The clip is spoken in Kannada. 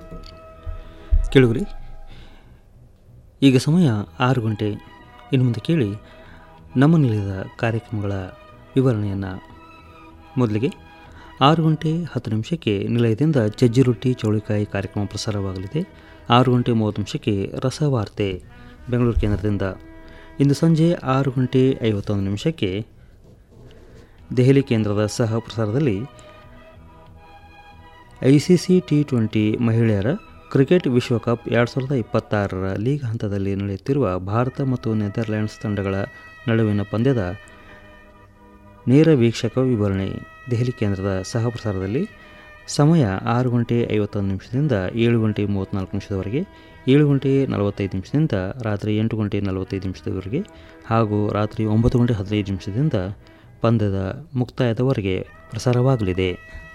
ಕೇಳುಗರಿ ಈಗ ಸಮಯ ಆರು ಗಂಟೆ ಇನ್ನು ಮುಂದೆ ಕೇಳಿ ನಮ್ಮ ನಿಲಯದ ಕಾರ್ಯಕ್ರಮಗಳ ವಿವರಣೆಯನ್ನು ಮೊದಲಿಗೆ ಆರು ಗಂಟೆ ಹತ್ತು ನಿಮಿಷಕ್ಕೆ ನಿಲಯದಿಂದ ಜಜ್ಜಿ ರೊಟ್ಟಿ ಚೌಳಿಕಾಯಿ ಕಾರ್ಯಕ್ರಮ ಪ್ರಸಾರವಾಗಲಿದೆ ಆರು ಗಂಟೆ ಮೂವತ್ತು ನಿಮಿಷಕ್ಕೆ ರಸವಾರ್ತೆ ಬೆಂಗಳೂರು ಕೇಂದ್ರದಿಂದ ಇಂದು ಸಂಜೆ ಆರು ಗಂಟೆ ಐವತ್ತೊಂದು ನಿಮಿಷಕ್ಕೆ ದೆಹಲಿ ಕೇಂದ್ರದ ಸಹ ಪ್ರಸಾರದಲ್ಲಿ I C C T twenty ಮಹಿಳೆಯರ ಕ್ರಿಕೆಟ್ ವಿಶ್ವಕಪ್ ಎರಡು ಸಾವಿರದ ಇಪ್ಪತ್ತಾರರ ಲೀಗ್ ಹಂತದಲ್ಲಿ ನಡೆಯುತ್ತಿರುವ ಭಾರತ ಮತ್ತು ನೆದರ್ಲ್ಯಾಂಡ್ಸ್ ತಂಡಗಳ ನಡುವಿನ ಪಂದ್ಯದ ನೇರ ವೀಕ್ಷಕ ವಿವರಣೆ ದೆಹಲಿ ಕೇಂದ್ರದ ಸಹ ಪ್ರಸಾರದಲ್ಲಿ ಸಮಯ ಆರು ಗಂಟೆ ಐವತ್ತೊಂದು ನಿಮಿಷದಿಂದ ಏಳು ಗಂಟೆ ಮೂವತ್ತ್ನಾಲ್ಕು ನಿಮಿಷದವರೆಗೆ ಏಳು ಗಂಟೆ ನಲವತ್ತೈದು ನಿಮಿಷದಿಂದ ರಾತ್ರಿ ಎಂಟು ಗಂಟೆ ನಲವತ್ತೈದು ನಿಮಿಷದವರೆಗೆ ಹಾಗೂ ರಾತ್ರಿ ಒಂಬತ್ತು ಗಂಟೆ ಹದಿನೈದು ನಿಮಿಷದಿಂದ ಪಂದ್ಯದ ಮುಕ್ತಾಯದವರೆಗೆ ಪ್ರಸಾರವಾಗಲಿದೆ